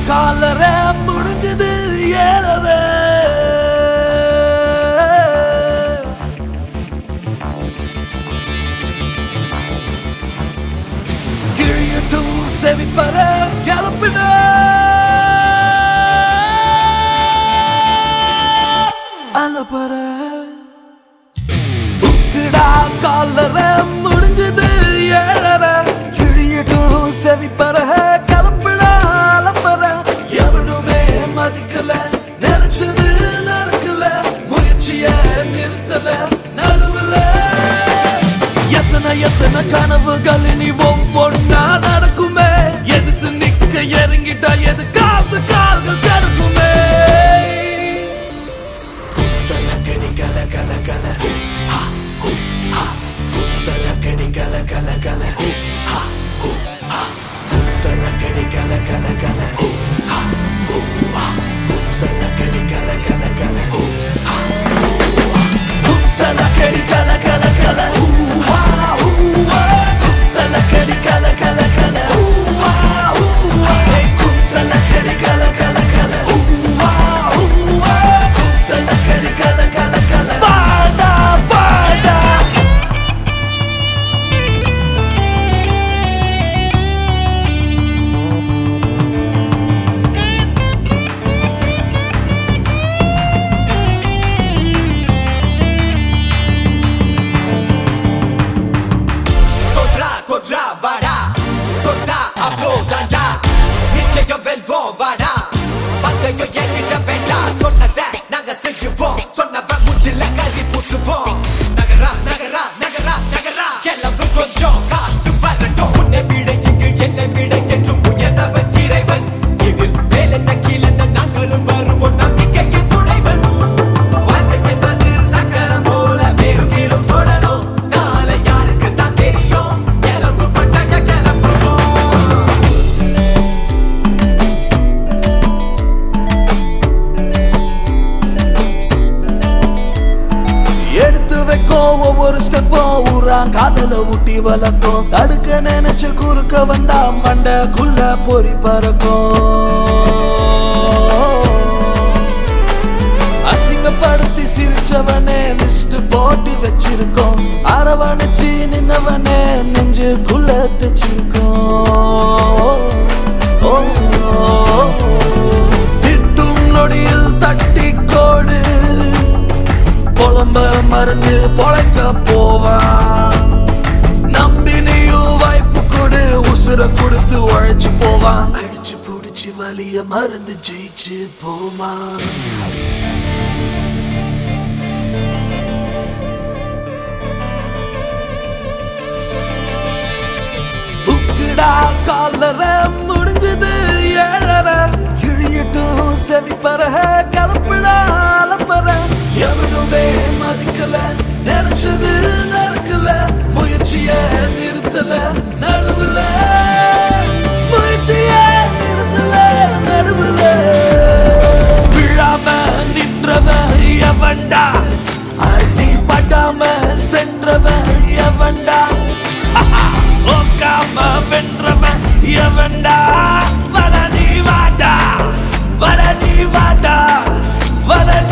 காலர முடிஞ்சது ஏழரை கிழியட்டும் செவிப்பற கிளப்பின அலப்பற தூக்குடா காலர முடிஞ்சது ஏழற கிழியட்டும் செவிப்பற கிளப்பிடா அலப்பற எவனுமே மதிக்கல நினைச்சது நடக்கல முயற்சிய நிறுத்தல நடுவுல எத்தனை எத்தனை கனவுகள் இனி ஒவ்வொன்னா நடக்குமே எதிர்த்து நிக்க இறங்கிட்டா எது காத்து கால்கள் கிடக்குமே குத்தலக்கடி கல கல கல ஹா, ஹூ, ஹா. குத்தலக்கடி கல கல கல ஹூ, ஹா, ஹூ, ஹா. குத்தலக்கடி கல கல கல ஹூ, ஹா, ஹூ, ஹா. குத்தலக்கடி கல கல கல ஹூ, ஹா, ஹூ, ஹா. குத்தலக்கடி கல கல கல ஹூ, ஹா, ஹூ, ஹா. குத்தலக்கடி கல கல கல ஹூ, ஹா, ஹூ, ஹா. ஏய், குத்தலக்கடி கல கல கல ஹூ, ஹா, ஹூ, ஹா. குத்தலக்கடி கல கல கல வாடா வாடா தொற்றா தொற்றா வாடா தொட்டா அப்போ தாண்டா நிச்சயம் வெல்வோம் வாடா பந்தயம் என்கிட்ட வேண்டாம் சொன்னத நாங்க செய்வோம் சொன்னவன் மூச்சில கறி பூசுவோம் நகரா நகரா நகரா நகரா கிளம்பு கொஞ்சம் காத்து வரட்டும் உன்னை விட இங்கு என்னை விட என்றும் உயர்ந்தவன் இறைவன் இதில் மேலென்ன கீழென்ன நாங்களும் வருவோம் நம்பிக்கையின் துணைவன் வாழ்க்கை என்பது சக்கரம் போல மேலும் கீழும் சுழலும் நாளை யாருக்கு தான் தெரியும் கிளம்பு பட்டய கிளம்புவோம் எடுத்து வைக்கும் ஒவ்வொரு ஸ்டெப்பும் ஊரா காதல ஊட்டி வளர்க்கும் தடுக்க நினைச்சு குறுக்க வந்தா மண்டக்குள்ள பொறி பறக்கும் அசிங்கப்படுத்தி சிரிச்சவனே லிஸ்ட் போட்டு வச்சிருக்கோம் அரவணைச்சு நின்னவனே நெஞ்சுக்குள்ள தச்சிருக்கோம் ஓ, ஓ, திட்டும் நொடியில் தட்டி கோடு புலம்ப மறந்து பொழைக்க போவான் நம்பினையும் வாய்ப்பு கொடு உசுர கொடுத்து உழைச்சு போவான் அடிச்சு புடிச்சு வலிய மருந்து ஜெயிச்சு போவான் தூக்குடா காலர முடிஞ்சது ஏழர கிழியட்டும் செவிப்பற கலப்பிடா அலப்பற எவனுமே மதிக்கல நினைச்சது நடக்கல முயற்சிய நிறுத்தல நடுவுல முயற்சிய நிறுத்தல நடுவுல விழாம நின்றவன் எவன்டா அடி படாம சென்றவன் எவன்டா ஓக்காம வென்றவன் எவன்டா வட நீ வாடா வட நீ வாடா வட